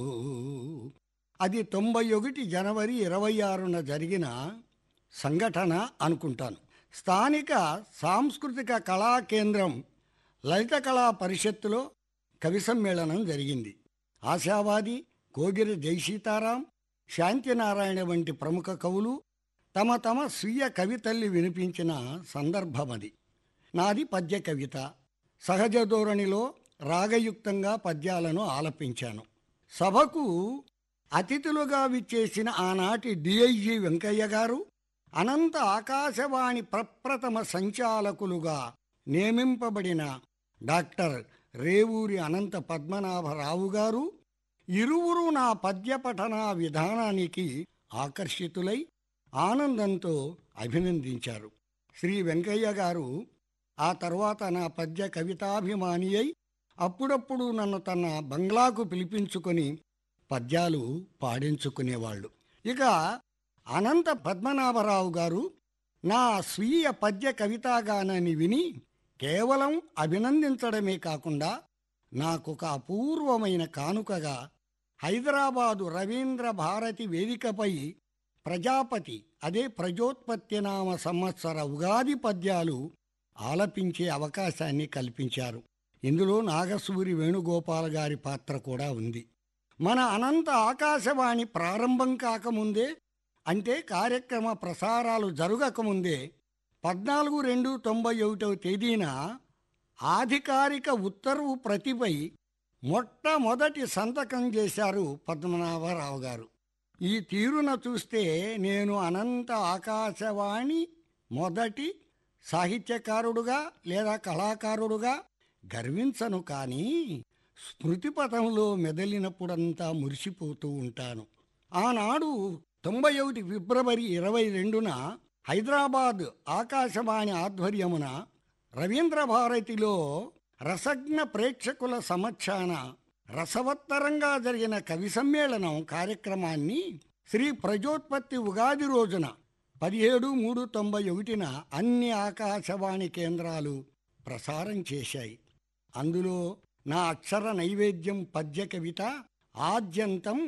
అది తొంభై ఒకటి జనవరి ఇరవై ఆరున జరిగిన సంఘటన అనుకుంటాను స్థానిక సాంస్కృతిక కళా కేంద్రం లలిత కళా పరిషత్తులో కవి సమ్మేళనం జరిగింది ఆశావాది కోగిరి జయసీతారాం శాంతినారాయణ వంటి ప్రముఖ కవులు తమ తమ స్వీయ కవితల్ని వినిపించిన సందర్భమది నాది పద్య కవిత సహజ ధోరణిలో రాగయుక్తంగా పద్యాలను ఆలపించాను సభకు అతిథులుగా విచ్చేసిన ఆనాటి డిఐజీ వెంకయ్య గారు అనంత ఆకాశవాణి ప్రప్రథమ సంచాలకులుగా నియమింపబడిన డాక్టర్ రేవూరి అనంత పద్మనాభరావు గారు ఇరువురు నా పద్య పఠన విధానానికి ఆకర్షితులై ఆనందంతో అభినందించారు శ్రీ వెంకయ్య గారు ఆ తర్వాత నా పద్య కవితాభిమాని అయి అప్పుడప్పుడు నన్ను తన బంగ్లాకు పిలిపించుకొని పద్యాలు పాడించుకునేవాళ్ళు ఇక అనంత పద్మనాభరావు గారు నా స్వీయ పద్య కవితాగానాన్ని విని కేవలం అభినందించడమే కాకుండా నాకొక అపూర్వమైన కానుకగా హైదరాబాదు రవీంద్ర భారతి వేదికపై ప్రజాపతి అదే ప్రజోత్పత్తి నామ సంవత్సర ఉగాది పద్యాలు ఆలపించే అవకాశాన్ని కల్పించారు ఇందులో నాగసూరి వేణుగోపాల్ గారి పాత్ర కూడా ఉంది మన అనంత ఆకాశవాణి ప్రారంభం కాకముందే అంటే కార్యక్రమ ప్రసారాలు జరగకముందే పద్నాలుగు రెండు తొంభై ఒకటవ తేదీన ఆధికారిక ఉత్తర్వు ప్రతిపై మొట్టమొదటి సంతకం చేశారు పద్మనాభరావు గారు ఈ తీరున చూస్తే నేను అనంత ఆకాశవాణి మొదటి సాహిత్యకారుడుగా లేదా కళాకారుడుగా గర్వించను కానీ స్మృతిపథంలో మెదలినప్పుడంతా మురిసిపోతూ ఉంటాను ఆనాడు తొంభై ఒకటి ఫిబ్రవరి ఇరవై రెండున హైదరాబాద్ ఆకాశవాణి ఆధ్వర్యమున రవీంద్ర భారతిలో రసజ్ఞ ప్రేక్షకుల సమక్షాన రసవత్తరంగా జరిగిన కవి సమ్మేళనం కార్యక్రమాన్ని శ్రీ ప్రజోత్పత్తి ఉగాది రోజున పదిహేడు మూడు తొంభై ఒకటిన అన్ని ఆకాశవాణి కేంద్రాలు ప్రసారం చేశాయి అందులో నా అక్షర నైవేద్యం పద్య కవిత ఆద్యంతం